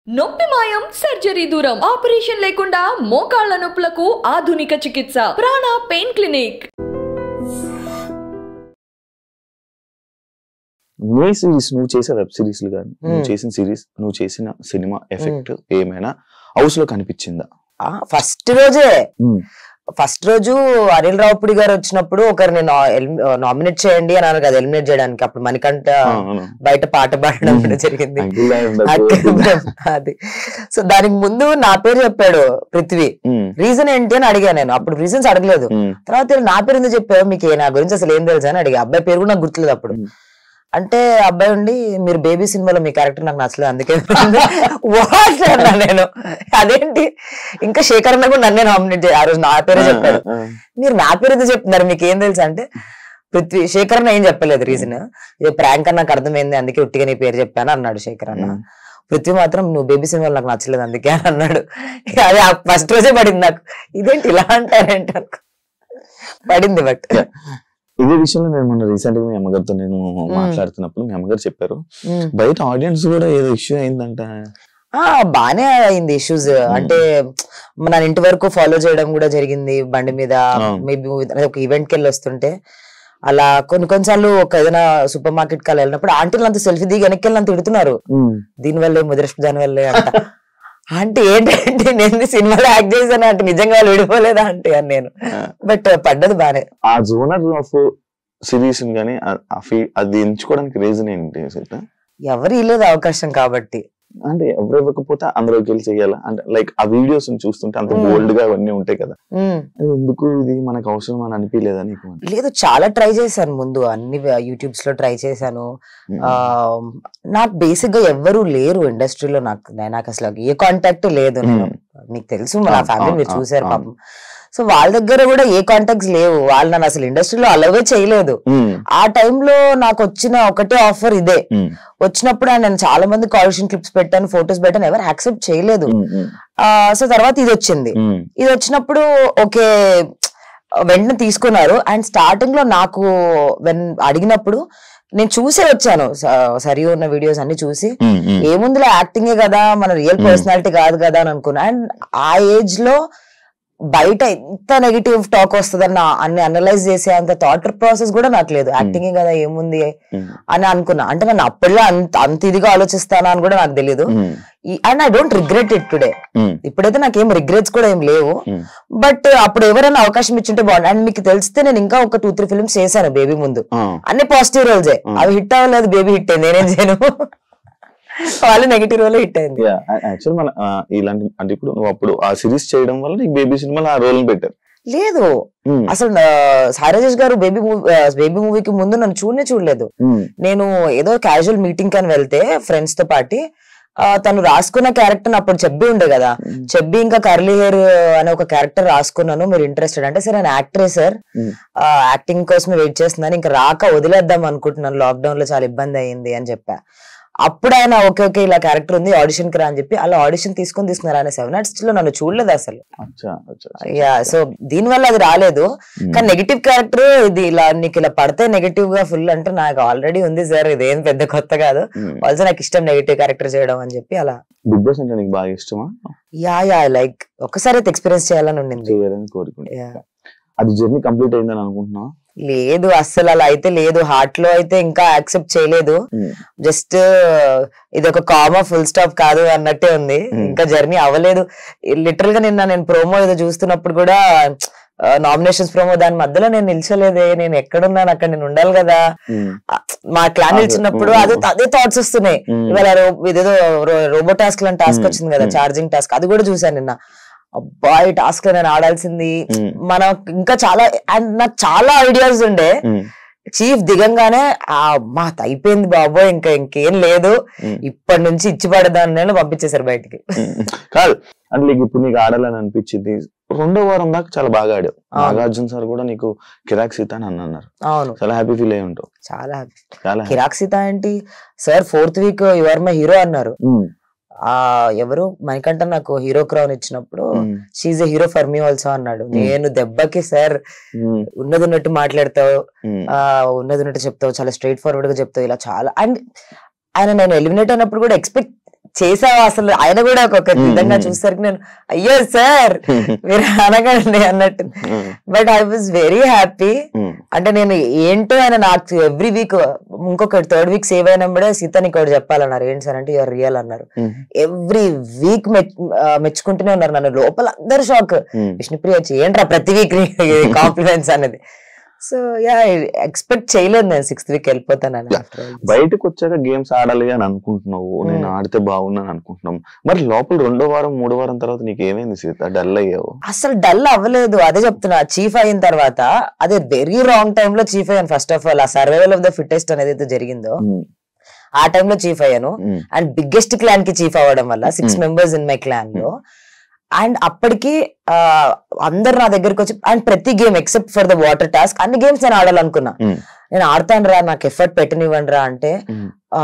నొప్పి మాయం సర్జరీ దూరం ఆపరేషన్ లేకుండా మోకాళ్ల నొప్పులకు ఆధునిక చికిత్స ప్రాణ పెయిన్ క్లినిక్ నీ సిరీస్ నువ్వు చేసే వెబ్ సిరీస్ కానీ నువ్వు Hmm. చేసిన సిరీస్ నువ్వు చేసిన సినిమా ఎఫెక్ట్ ఏమైనా హౌస్ లో కనిపించిందా ఫస్ట్ రోజే ఫస్ట్ రోజు అనిల్ రావుపుడి గారు వచ్చినప్పుడు ఒకరిని నామినేట్ చేయండి అని అన్నారు కదా ఎలిమినేట్ చేయడానికి అప్పుడు మనకంట బయట పాట పాడడం కూడా జరిగింది అక్కడ- అది సో దానికి ముందు నా పేరు చెప్పాడు పృథ్వీ రీజన్ ఏంటి అని అడిగా నేను అప్పుడు రీజన్స్ అడగలేదు తర్వాత "ఇలా నా పేరు ఎందుకు చెప్పావు మీకు ఏ- నా గురించి అసలు ఏం తెలుసా అని అడిగా అబ్బాయి పేరు కూడా నాకు గుర్తులేదు అప్పుడు Hmm. అంటే అబ్బాయి ఉండి మీరు బేబీ సినిమాలో మీ క్యారెక్టర్ నాకు నచ్చలేదు అందుకే వాట్ అన్నా నేను అదేంటి ఇంకా శేఖర్ అన్న కూడా నన్నే నామినేట్ ఆ రోజు నా పేరే చెప్పాడు మీరు నా పేరు ఎందుకు చెప్తున్నారు మీకు ఏం తెలుసు అంటే పృథ్వీ శేఖర్ అన్న ఏం చెప్పలేదు రీజన్ ఇది ప్రాంక్ అన్న నాకు అర్థమైంది అందుకే ఉట్టిగా నీ పేరు చెప్పాను అన్నాడు శేఖర్ అన్న Hmm. పృథ్వీ మాత్రం నువ్వు బేబీ సినిమాలో నాకు నచ్చలేదు అందుకే అని అన్నాడు ఇక అది ఫస్ట్ రోజే పడింది నాకు ఇదేంటి ఇలా అంటారేంటి అనుకో. పడింది బట్ Yeah. ఇదే విషయంలో నేను మొన్న రీసెంట్ గా మీ అమ్మగారితో నేను మాట్లాడుతున్నప్పుడు మీ అమ్మగారు చెప్పారు బయట ఆడియన్స్ కూడా ఏదో ఇష్యూ అయిందంట ఆ బానే అయింది ఇష్యూస్ అంటే మన ఇంటి వరకు ఫాలో చేయడం కూడా జరిగింది బండి మీద ఆ. మేబీ ఒక ఈవెంట్ కి వెళ్ళి వస్తుంటే అలా కొన్ని కొన్నిసార్లు ఒక ఏదైనా సూపర్ మార్కెట్ కి అలా వెళ్ళినప్పుడు ఆంటీలు అంత సెల్ఫీ దిగి వెనక్కి వెళ్ళి అంత తిడుతున్నారు దీని వల్లే ముదిరష్ట దాని వల్లే అంట ఆంటీ ఏంటంటే నేను సినిమాలో యాక్ట్ చేశాను అంటే నిజంగా వాళ్ళు విడిపోలేదా అంటే అని నేను బట్ పడ్డది బానే ఆ జోనర్ ఆఫ్ సిరీస్ కానీ ఆ- ఆ ఫీ- అది ఎంచుకోవడానికి రీజన్ ఏంటి అసలు ఎవరు ఇవ్వలేదు అవకాశం కాబట్టి అంటే ఎవరు ఇవ్వకపోతే అందులోకి వెళ్ళి చేయాలా అంటే లైక్ ఆ వీడియోస్ చూస్తుంటే అంత Hmm. బోల్డ్ గా అవన్నీ ఉంటాయి కదా ఉమ్. అది ఎందుకు ఇది మనకు అవసరం అని అనిపించలేదా నీకు లేదు చాలా ట్రై చేశాను ముందు అన్ని యూట్యూబ్స్ లో ట్రై చేశాను ఆ నాకు బేసిక్ గా ఎవ్వరు లేరు ఇండస్ట్రీలో నాకు నే- నాకు అసలు ఏ కాంటాక్ట్ లేదు నేను మీకు తెలుసు మా ఆ, ఫ్యామిలీ ఆ, మీరు ఆ, చూసారు ఆ. పాపం సో వాళ్ళ దగ్గర కూడా ఏ కాంటాక్ట్స్ లేవు వాళ్ళు నన్ను అసలు ఇండస్ట్రీలో అలవే చేయలేదు ఆ టైంలో నాకు వచ్చిన ఒకటే ఆఫర్ ఇదే వచ్చినప్పుడు నేను చాలా మంది ఆడిషన్ క్లిప్స్ పెట్టాను ఫొటోస్ పెట్టాను ఎవరు యాక్సెప్ట్ చేయలేదు సో తర్వాత ఇది వచ్చింది ఇది వచ్చినప్పుడు ఓకే వెంటనే తీసుకున్నారు అండ్ స్టార్టింగ్ లో నాకు వెన్ అడిగినప్పుడు నేను చూసే వచ్చాను స- సరి ఉన్న వీడియోస్ అన్ని చూసి ఏముందిలే యాక్టింగే కదా మన రియల్ Hmm. పర్సనాలిటీ కాదు కదా అని అనుకున్నా అండ్ ఆ ఏజ్ లో బయట ఎంత నెగిటివ్ టాక్ వస్తుందన్న అన్ని అనలైజ్ చేసే అంత థాట్ ప్రాసెస్ కూడా నాకు లేదు యాక్టింగే కదా ఏముంది అని అనుకున్నా అంటే నేను అప్పట్లో అంత అంత ఇదిగా ఆలోచిస్తానా అని కూడా నాకు తెలియదు and I don't regret it today ఇప్పుడైతే నాకేం రిగ్రెట్స్ కూడా ఏం లేవు బట్ అప్పుడు ఎవరైనా అవకాశం ఇచ్చింటే బాగుంది అండ్ మీకు తెలిస్తే నేను ఇంకా ఒక టూ త్రీ ఫిల్మ్స్ చేశాను బేబీ ముందు అన్ని పాజిటివ్ రోల్సే Hmm. అవి హిట్ అవ్వలేదు బేబీ హిట్ అయింది నేనేం చేయను వాళ్ళు నెగిటివ్ రోల్ హిట్ అయింది యాక్చువల్ మన ఆ, ఇలాంటి అంటే ఇప్పుడు నువ్వు అప్పుడు ఆ సిరీస్ చేయడం వల్ల నీకు బేబీ సినిమాలో ఆ రోల్ పెట్టారు లేదు అసలు ఆ, సాయి రాజేష్ గారు బేబీ మూవీ బేబీ మూవీకి ముందు నన్ను చూడనే చూడలేదు నేను ఏదో క్యాజువల్ మీటింగ్ కని వెళ్తే ఫ్రెండ్స్ తో పాటి ఆ, తను రాసుకున్న క్యారెక్టర్ అప్పుడు చెబ్బి ఉండే కదా చెబ్బి ఇంకా కర్లీ హెయిర్ అనే ఒక క్యారెక్టర్ రాసుకున్నాను మీరు ఇంట్రెస్టెడ్ అంటే సరే నేను యాక్టరే సార్ Hmm. యాక్టింగ్ కోసమే వెయిట్ చేస్తున్నాను ఇంకా రాక వదిలేద్దాం అనుకుంటున్నాను లాక్డౌన్ లో చాలా ఇబ్బంది అయ్యింది అని చెప్పా అప్పుడు ఆయన ఓకే ఓకే ఇలా క్యారెక్టర్ ఉంది ఆడిషన్ కి రా అని చెప్పి అలా ఆడిషన్ తీసుకొని తీసుకున్నారు ఆయన సెవెన్ ఆర్ట్స్ లో నన్ను చూడలేదు అసలు అచ్చా అచ్చా యా సో దీని వల్ల అది రాలేదు కానీ నెగిటివ్ క్యారెక్టర్ ఇది ఇలా నీకు ఇలా పడితే నెగిటివ్ గా ఫుల్ అంటే నాకు ఆల్రెడీ ఉంది సార్ ఇదేం పెద్ద కొత్త కాదు ఆల్సో నాకు ఇష్టం నెగిటివ్ క్యారెక్టర్ చేయడం అని చెప్పి అలా బిగ్ బాస్ అంటే నీకు బాగా ఇష్టమా యా యా లైక్ ఒక్కసారి అయితే ఎక్స్పీరియన్స్ చేయాలని ఉండింది చేయాలని కోరుకుంటా Yeah. అది జర్నీ కంప్లీట్ అయిందని అనుకుంటున్నా లేదు అస్సలు అలా అయితే లేదు హార్ట్ లో అయితే ఇంకా యాక్సెప్ట్ చేయలేదు జస్ట్ ఇది ఒక కామా ఫుల్ స్టాప్ కాదు అన్నట్టే ఉంది Hmm. ఇంకా జర్నీ అవ్వలేదు లిటరల్ గా నిన్న నేను ప్రోమో ఏదో చూస్తున్నప్పుడు కూడా నామినేషన్స్ ప్రోమో దాని మధ్యలో నేను నిల్చోలేదే నేను ఎక్కడున్నాను అక్కడ నేను ఉండాలి కదా ఆ, మా క్లాన్ అదే. నిల్చున్నప్పుడు Hmm. అదే అదే థాట్స్ వస్తున్నాయి ఇవాళ రో- ఇదేదో రోబో టాస్క్ లాంటి టాస్క్ Hmm. వచ్చింది కదా Hmm. చార్జింగ్ టాస్క్ అది కూడా చూసాను నిన్న అబ్బాయి టాస్క్ లో నేను ఆడాల్సింది మనం ఇంకా చాలా అండ్ నాకు చాలా ఐడియాస్ ఉండే చీఫ్ దిగంగానే ఆ మా అయిపోయింది బాబోయ్ ఇంకా ఇంకేం లేదు ఇప్పటి నుంచి ఇచ్చి పడదాన్ని నేను పంపించేశారు బయటికి కాదు అంటే నీకు ఇప్పుడు నీకు ఆడాలని అనిపించింది రెండో వారం దాకా చాలా బాగా ఆడావు అవును. నాగార్జున సార్ కూడా నీకు కిరాక్ సీత అని అన్నారు అవును చాలా హ్యాపీ ఫీల్ అయి ఉంటావు చాలా happy. చాలా happy. కిరాక్ సీత ఏంటి sir fourth week your my hero అన్నారు ఉమ్, ఆ ఎవరు మణికంఠ నాకు హీరో క్రౌన్ ఇచ్చినప్పుడు um, she's a hero for me also అన్నాడు Hmm. నేను దెబ్బకి సార్ ఉమ్, ఉన్నది ఉన్నట్టు మాట్లాడతావు ఉమ్, ఆ ఉన్నది ఉన్నట్టు చెప్తావు చాలా స్ట్రైట్ ఫార్వర్డ్ గా చెప్తావు ఇలా చాలా అండ్ ఆయన నేను ఎలిమినేట్ అయినప్పుడు కూడా ఎక్స్పెక్ట్ చేసావా అసలు ఆయన కూడా ఒక్కొక్క Hmm, విధంగా hmm. చూసరికి నేను అయ్యో సార్ మీరు అనగండి అన్నట్టు but I was very happy అంటే నేను ఏంటో ఆయన నాకు ఎవ్రీ వీక్ ఇంకొక థర్డ్ వీక్ సేవ్ అయినప్పుడే సీత నీకు ఒకటి చెప్పాలన్నారు ఏంటి సార్ అంటే యువర్ రియల్ అన్నారు ఎవ్రీ వీక్ మెచ్చుకుంటూనే ఉన్నారు నన్ను లోపల అందరు షాక్ విష్ణుప్రియ వచ్చి ఏంట్రా ప్రతి వీక్ కాంప్లిమెంట్స్ అనేది సో యా ఎక్స్పెక్ట్ చేయలేదు నేను సిక్స్త్ వీక్ వెళ్ళిపోతానని Yeah. బయటకు వచ్చాక గేమ్స్ ఆడాలి అని అనుకుంటున్నావు నేను ఆడితే బాగున్నాను అనుకుంటున్నాం మరి లోపల రెండో వారం మూడో వారం తర్వాత నీకు ఏమైంది సీత డల్ అయ్యావు అసలు డల్ అవ్వలేదు అదే చెప్తున్నా చీఫ్ అయిన తర్వాత అదే వెరీ రాంగ్ టైమ్ లో చీఫ్ అయ్యాను ఫస్ట్ ఆఫ్ ఆల్ ఆ సర్వైవల్ ఆఫ్ ద ఫిట్టెస్ట్ అనేది అయితే జరిగిందో ఆ time లో చీఫ్ అయ్యాను అండ్ బిగ్గెస్ట్ క్లాన్ కి చీఫ్ అవ్వడం వల్ల six Mm. Members in my clan లో అండ్ అప్పటికి ఆ, అందరు నా దగ్గరికి వచ్చి అండ్ ప్రతి game except for the water task అన్ని గేమ్స్ నేను ఆడాలనుకున్నా Mm. నేను ఆడతాను రా నాకు ఎఫర్ట్ పెట్టనివ్వండి రా అంటే ఆ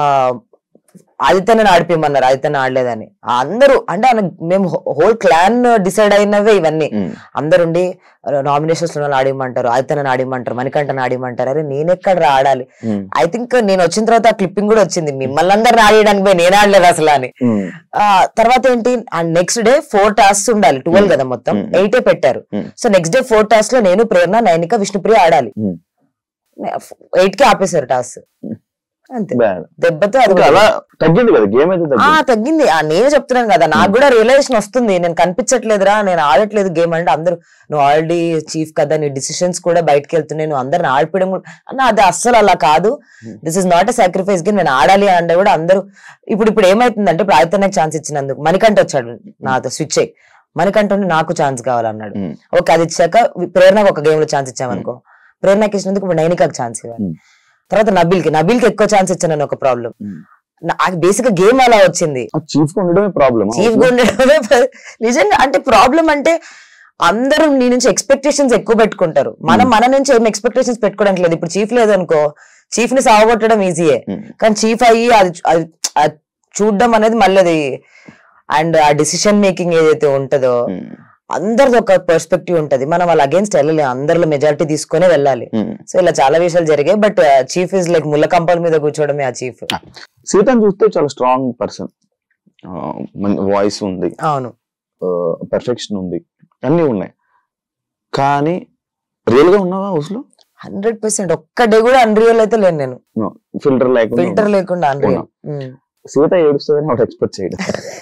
ఆదిత్యని ఆడిపోయమన్నారు ఆదిత్యని ఆడలేదని అందరూ అంటే ఆయన- మేము హోల్ క్లాన్ డిసైడ్ అయినవే ఇవన్నీ అందరుండి నామినేషన్స్ లో ఆడిమంటారు ఆదిత్యని ఆడిమంటారు మణికంఠని ఆడిమంటారు అరే నేను ఎక్కడ ఆడాలి ఐ థింక్ నేను వచ్చిన తర్వాత ఆ క్లిప్పింగ్ కూడా వచ్చింది మిమ్మల్ని అందరిని ఆడడానికి పోయి నేను ఆడలేదు అసలు అని ఆ తర్వాత ఏంటి and next day four task ఉండాలి ట్వెల్వ్ కదా మొత్తం Mm. ఎయిటే పెట్టారు Mm. So next day four task లో నేను ప్రేరణ నైనిక విష్ణుప్రియ ఆడాలి Mm. ఎయిట్ కి ఆపేశారు టాస్క్ Mm. అంతే బ్యాడ్ దెబ్బతో అది కూడా- అలా తగ్గింది కదా గేమ్ అయితే ఆ తగ్గింది తగ్గింది ఆ నేను చెప్తున్నాను కదా నాకు కూడా రియలైజేషన్ వస్తుంది నేను కనిపించట్లేదురా నేను ఆడట్లేదు గేమ్ అంటే అందరూ నువ్వు ఆల్రెడీ చీఫ్ కదా నీ డిసిషన్స్ కూడా బయటకు వెళ్తున్నాయి నువ్వు అందరిని ఆడిపోయడం కూడా అన్న అది అస్సలు అలా కాదు this is not a sacrifice game నేను ఆడాలి అంటే కూడా అందరూ ఇప్పుడు ఇప్పుడు ఏమైతుందంటే ఇప్పుడు ఆదిత్య నాకు ఛాన్స్ ఇచ్చినందుకు మణికంఠ వచ్చాడు నాతో స్విచ్ అయ్యి మణికంఠ ఉండి నాకు ఛాన్స్ కావాలన్నాడు Mm. ఓకే అది ఇచ్చాక ప్రేరణకు ఒక గేమ్ లో ఛాన్స్ ఇచ్చామనుకో ప్రేరణకి ఇచ్చినందుకు ఇప్పుడు నైనికాకి ఛాన్స్ ఇవ్వాలి Mm. తర్వాత నబిల్ కి నబిల్ కి ఎక్కువ ఛాన్స్ ఇచ్చాను ఒక ప్రాబ్లం Mm. బేసిక్ గా గేమ్ అలా వచ్చింది చీఫ్ గా ఉండడమే ప్రాబ్లమ్ చీఫ్ గా ఉండడమే ప్ర- నిజంగా అంటే ప్రాబ్లం అంటే అందరూ నీ నుంచి ఎక్స్పెక్టేషన్స్ ఎక్కువ పెట్టుకుంటారు మనం మన నుంచి ఏం ఎక్స్పెక్టేషన్స్ పెట్టుకోవడానికి లేదు ఇప్పుడు చీఫ్ లేదనుకో చీఫ్ ని సాగొట్టడం ఈజీయే కానీ చీఫ్ అయ్యి అది చూ- అది అది చూడడం అనేది మళ్ళీ అది అండ్ ఆ డిసిషన్ మేకింగ్ ఏదైతే ఉంటుందో అందరిది ఒక పర్స్పెక్టివ్ ఉంటది మనం వాళ్ళ అగేన్స్ట్ వెళ్ళలేం అందరిలో మెజారిటీ తీసుకునే వెళ్ళాలి సో ఇలా చాలా విషయాలు జరిగాయి బట్ చీఫ్ ఇస్ లైక్ ముళ్ళ కంపల మీద కూర్చోవడమే ఆ చీఫ్ సీతను చూస్తే చాలా స్ట్రాంగ్ పర్సన్ వాయిస్ ఉంది అవును పర్ఫెక్షన్ ఉంది అన్ని ఉన్నాయి కానీ రియల్ గా ఉన్నావా హౌస్ లో హండ్రెడ్ పర్సెంట్ ఒక్క డే కూడా అన్రియల్ అయితే లేను నేను ఫిల్టర్ లేకుండా ఫిల్టర్ లేకుండా అన్రియల్ సీత ఏడుస్తుందని ఒకటి ఎక్స్పెక్ట్ చేయడం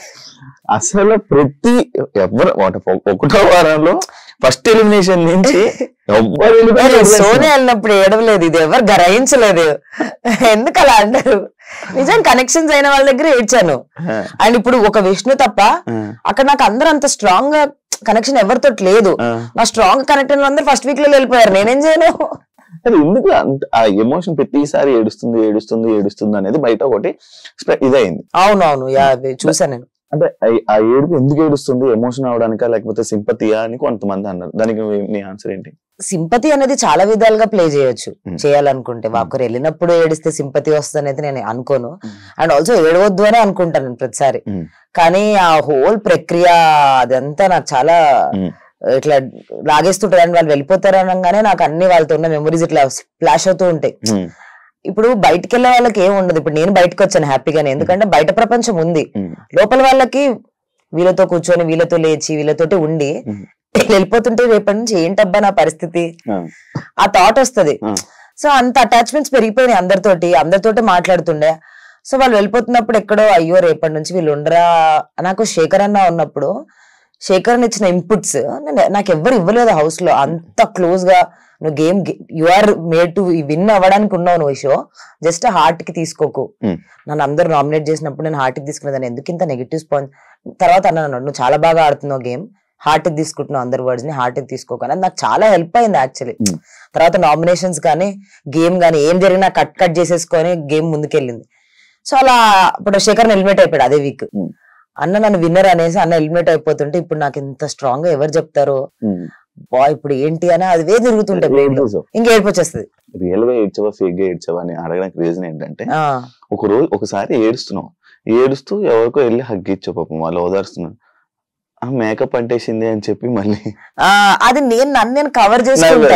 అసలు ప్రతి ఎవరు వాట- ఒకటో వారంలో ఫస్ట్ ఎలిమినేషన్ నుంచి ఎవ్వరు వెళ్ళిపోయినా ఏడుస్తారు. సోనియా వెళ్ళినప్పుడు ఏడవలేదు ఇది ఎవరు గ్రహించలేదు ఎందుకు అలా అంటారు నిజం కనెక్షన్స్ అయిన వాళ్ళ దగ్గర ఏడ్చాను ఆ, అండ్ ఇప్పుడు ఒక విష్ణు తప్ప ఆ, అక్కడ నాకు అందరూ అంత స్ట్రాంగ్ గా కనెక్షన్ ఎవరితో లేదు ఆ. నా స్ట్రాంగ్ కనెక్ట్ అయిన అందరూ ఫస్ట్ వీక్ లో వెళ్ళిపోయారు నేనేం చేయను అది ఎందుకు అంత ఆ ఎమోషన్ ప్రతిసారి ఏడుస్తుంది ఏడుస్తుంది ఏడుస్తుంది అనేది బయట ఒకటి స్ప్రె- ఇదైంది అవునవును యా అది చూసాను నేను అంటే ఆ- ఆ ఏడుపు ఎందుకు ఏడుస్తుంది ఎమోషన్ అవడానికా లేకపోతే సింపతియా అని కొంతమంది అన్నారు దానికి మీ- నీ ఆన్సర్ ఏంటి సింపతి అనేది చాలా విధాలుగా ప్లే చేయొచ్చు Hmm. చేయాలనుకుంటే ఒకరు వెళ్ళినప్పుడు ఏడిస్తే సింపతి వస్తుంది అనేది నేను అనుకోను అండ్ ఆల్సో ఏడవద్దు అని అనుకుంటాను నేను ప్రతిసారి Hmm. కానీ ఆ హోల్ ప్రక్రియ అదంతా నాకు చాలా Hmm. ఇట్లా లాగేస్తుంటారు అండ్ వాళ్ళు వెళ్ళిపోతారు అనగానే నాకు అన్ని వాళ్ళతో ఉన్న మెమరీస్ ఇట్లా ఫ్లాష్ అవుతూ ఉంటాయి ఉమ్, ఇప్పుడు బయటకు వెళ్ళే వాళ్ళకి ఏం ఉండదు ఇప్పుడు నేను బయటకు వచ్చాను హ్యాపీగానే ఎందుకంటే బయట ప్రపంచం ఉంది ఉమ్, లోపల వాళ్ళకి వీళ్ళతో కూర్చొని వీళ్ళతో లేచి వీళ్ళతోటి ఉండి ఉమ్. వెళ్ళిపోతుంటే రేపటి నుంచి ఏంటబ్బా నా పరిస్థితి ఆ, ఆ థాట్ వస్తది ఆ. సో అంత అటాచ్మెంట్స్ పెరిగిపోయినాయి అందరితోటి అందరితోటి మాట్లాడుతుండే సో వాళ్ళు వెళ్ళిపోతున్నప్పుడు ఎక్కడో అయ్యో రేపటి నుంచి వీళ్ళు ఉండరా నాకు శేఖర్ అన్న ఉన్నప్పుడు శేఖర్ అన్న ఇచ్చిన ఇన్పుట్స్ నాకు ఎవ్వరు ఇవ్వలేదు హౌస్ లో అంత క్లోజ్ గా నువ్వు game you are made to win అవ్వడానికి ఉన్నావు నువ్వు షో జస్ట్ హార్ట్ కి తీసుకోకు Hmm. నన్ను అందరూ నామినేట్ చేసినప్పుడు నేను హార్ట్ కి తీసుకునేదాన్ని ఎందుకు ఇంత నెగిటివ్ స్పాన్స్ తర్వాత అన్న అన్నాడు నువ్వు చాలా బాగా ఆడుతున్నావు గేమ్ హార్ట్ కి తీసుకుంటున్నావు అందరి వర్డ్స్ ని హార్ట్ కి తీసుకోకు అనేది నాకు చాలా హెల్ప్ అయింది యాక్చువల్లీ Hmm. తర్వాత నామినేషన్స్ కానీ గేమ్ కానీ ఏం జరిగినా కట్ కట్ చేసేసుకొని గేమ్ ముందుకెళ్ళింది సో అలా ఇప్పుడు శేఖర్ ఎలిమినేట్ అయిపోయాడు అదే వీక్ Hmm. అన్న నన్ను విన్నర్ అనేసి అన్న ఎలిమినేట్ అయిపోతుంటే ఇప్పుడు నాకు ఇంత స్ట్రాంగ్ గా ఎవరు చెప్తారు ఉమ్. బా ఇప్పుడు ఏంటి అని అదే తిరుగుతుంటాయి ఏం brain లో చేసావు? ఇంకా ఏడుపు వచ్చేస్తుంది రియల్ గా ఏడ్చావా ఫేక్ గా ఏడ్చావా అని అడగడానికి రీజన్ ఏంటంటే ఆ, ఒక రోజు ఒకసారి ఏడుస్తున్నావు ఏడుస్తూ ఎవరికో వెళ్ళి హగ్ ఇచ్చావు పాపం వాళ్ళు ఓదారుస్తున్నారు ఆ మేకప్ అంటేసింది అని చెప్పి మళ్ళీ ఆ, అది నేను నన్ను నేను కవర్ చేసుకుంటా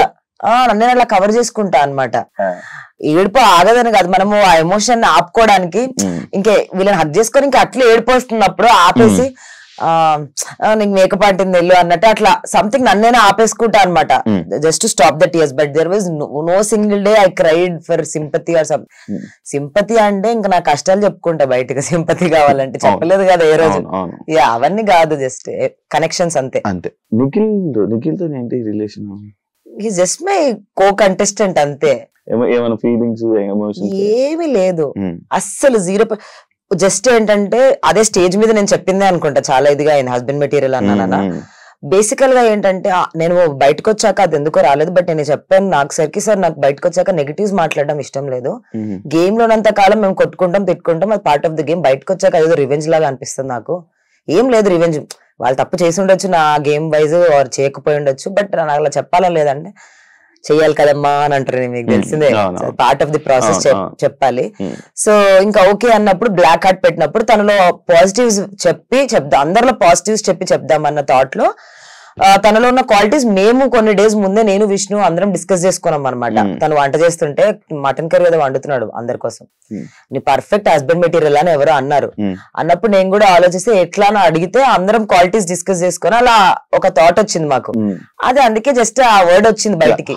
ఆ నేను అలా కవర్ చేసుకుంటా అన్నమాట ఏడుపు ఆగదని కాదు మనము ఆ ఎమోషన్ ఆపుకోవడానికి Mm. ఇంకే వీళ్ళని హక్ చేసుకొని ఇంకా అట్లా ఏడుపు వస్తున్నప్పుడు ఆపేసి ఆ ఆ, నీకు మేకప్ అంటుంది వెళ్ళు అన్నట్టు అట్లా సంథింగ్ నన్నేనే ఆపేసుకుంటా అనమాట Mm. Just stop that years but there was no single day I cried for sympathy or some Mm. Sympathy అంటే ఇంకా నా కష్టాలు చెప్పుకుంటా బయటకు సింపతి కావాలంటే అవును. చెప్పలేదు కదా ఏ రోజు అవును అవును యా అవన్నీ కాదు జస్ట్ కనెక్షన్స్ అంతే అంతే నిఖిల్ నిఖిల్ తో ఏంటి రిలేషన్ ఈ జస్ట్ మై కో కంటెస్టెంట్ అంతే ఏమైనా ఫీలింగ్స్ ఎమోషన్స్ ఏమీ లేదు అస్సలు జీరో జస్ట్ ఏంటంటే అదే స్టేజ్ మీద నేను చెప్పిందే అనుకుంటా చాలా ఇదిగా అయింది హస్బెండ్ మెటీరియల్ అన్నానన్నా బేసికల్ గా ఏంటంటే ఆ, నేను బయటకు వచ్చాక అది ఎందుకో రాలేదు బట్ నేను చెప్పాను నాకు సరికి సార్ నాకు బయటకు వచ్చాక నెగిటివ్స్ మాట్లాడడం ఇష్టం లేదు గేమ్ లోనంత కాలం మేము కొట్టుకుంటాం తిట్టుకుంటాం అది పార్ట్ ఆఫ్ ది గేమ్ బయటకు వచ్చాక అదేదో రివెంజ్ లాగా అనిపిస్తుంది నాకు ఏం లేదు రివెంజ్ వాళ్ళు తప్పు చేసి ఉండొచ్చు నా గేమ్ వైజ్ ఆర్ చేయకపోయి ఉండొచ్చు బట్ నాకు అలా చెప్పాలని లేదంటే చెయ్యాలి కదమ్మా అని అంటారు నేను మీకు Hmm. తెలిసిందే అవును, అవును. పార్ట్ ఆఫ్ ది ప్రాసెస్ అవును, అవును. చెప్పాలి సో ఇంకా ఓకే అన్నప్పుడు బ్లాక్ హార్ట్ పెట్టినప్పుడు తనలో పాజిటివ్స్ చెప్పి చెప్దాం అందరిలో పాజిటివ్స్ చెప్పి చెప్దాం అన్న థాట్ లో ఆ, తనలో ఉన్న క్వాలిటీస్ మేము కొన్ని డేస్ ముందే నేను విష్ణు అందరం డిస్కస్ చేసుకున్నాం అనమాట Hmm. తను వంట చేస్తుంటే మటన్ కర్రీ ఏదో వండుతున్నాడు అందరి కోసం Hmm. నీ పర్ఫెక్ట్ హస్బెండ్ మెటీరియల్ అని ఎవరో అన్నారు అన్నప్పుడు నేను కూడా ఆలోచిస్తే ఎట్లా అని అడిగితే అందరం క్వాలిటీస్ డిస్కస్ చేసుకొని అలా ఒక థాట్ వచ్చింది మాకు అది అందుకే జస్ట్ ఆ వర్డ్ వచ్చింది బయటికి